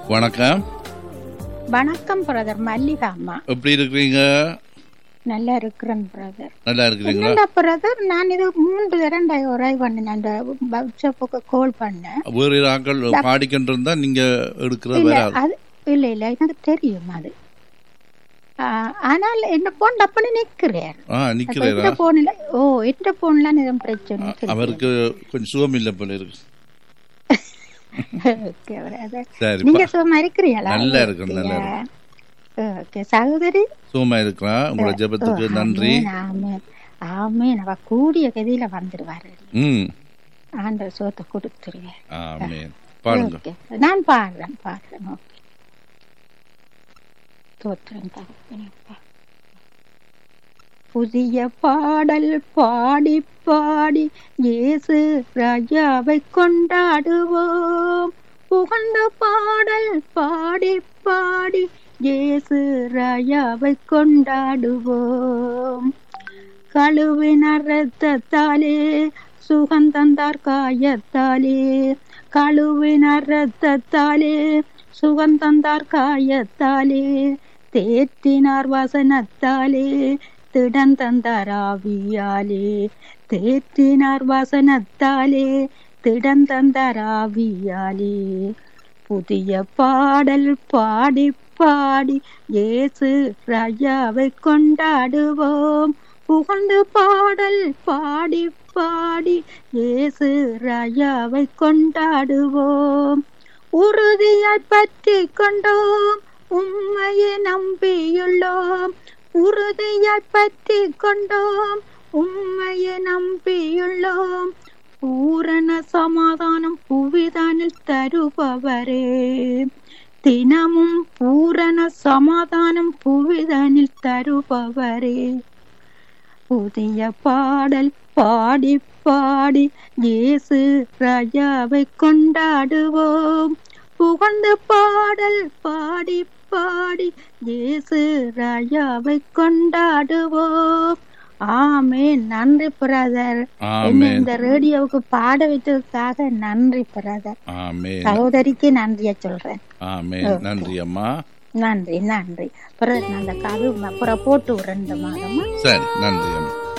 வணக்கம் வணக்கம் பிரதர் மல்லிகா அம்மா எப்படி இருக்கிறீங்க நல்லா இருக்கிறேன் பிரதர் நல்லா இருக்கிறீங்களா என்னடா பிரதர் நான் இது மூன்று தரண்டா ஒரே பண்ணேன் அந்த வாட்ஸ்அப்புக்கு கால் பண்ணேன் வேறு ஆட்கள் பாடிக்கிட்டு இருந்தா நீங்க எடுக்கிறது இல்ல வராது அது இல்ல இல்ல எனக்கு தெரியும் அது ஆ, ஆனால் என்ன போன் டப்புன்னு நிக்கிறேன் ஆ நிக்கிறீரா எந்த போன்ல ஓ எந்த போன்ல எதுவும் பிரச்சனை இல்லை. அவருக்கு கொஞ்சம் சுகம் இல்லை போல இருக்கு Okay, brother. சரி நீங்க சும்மா இருக்கிறீங்களா நல்லா இருக்கேன், நல்லா ஓகே சகோதரி சுகமா இருக்கிறான் உங்களோட ஜெபத்துக்கு நன்றி ஆமென், ஆமென் ஆமென் அவ கூடிய கதியில வந்துடுவாரு ம் ஆண்டவர் சோத்தை கொடுத்துருவேன் ஆமேன் பாருங்க ஓகே நான் பாடுறேன் பாடுறேன் ஓகே தோற்றுறேன் தகப்பனே, அப்பா. புதிய பாடல் பாடி பாடி இயேசு ராஜாவை கொண்டாடுவோம் புகழ்ந்த பாடல் பாடி பாடி இயேசு ராஜாவை கொண்டாடுவோம் கழுவின ரத்தத்தாலே சுகந்தந்தார் காயத்தாலே கழுவின ரத்தத்தாலே சுகந்தந்தார் காயத்தாலே தேற்றினார் வசனத்தாலே திடந்தந்தார் ஆவியாலே தேற்றினார் வசனத்தாலே திடந்தந்தார் ஆவியாலே புதிய பாடல் பாடி பாடி இயேசு ராஜாவை கொண்டாடுவோம் புகழ்ந்து பாடல் பாடி பாடி இயேசு ராஜாவை கொண்டாடுவோம் உறுதியாய் பற்றி கொண்டோம் உண்மையை நம்பியுள்ளோம் உறுதியாய் பற்றி கொண்டோம் உண்மையை நம்பியுள்ளோம் பூரண சமாதானம் புவிதானில் தருபவரே தினமும் பூரண சமாதானம் புவிதானில் தருபவரே புதிய பாடல் பாடி பாடி இயேசு ராஜாவை கொண்டாடுவோம் புகழ்ந்து பாடல் பாடி பாடி இயேசு ராஜாவை கொண்டாடுவோம் ஆமென் நன்றி பிரதர் என்ன ஆமேன் இந்த ரேடியோவுக்கு பாட வைத்ததுக்காக நன்றி பிரதர் ஆமேன் சகோதரிக்கு நன்றிய சொல்றேன் ஆமேன் நன்றி அம்மா நன்றி நன்றி பிரதர் நான் அந்த கரு அப்புறம் போட்டு விடுறேன் இந்த மாதமா சரி நன்றி அம்மா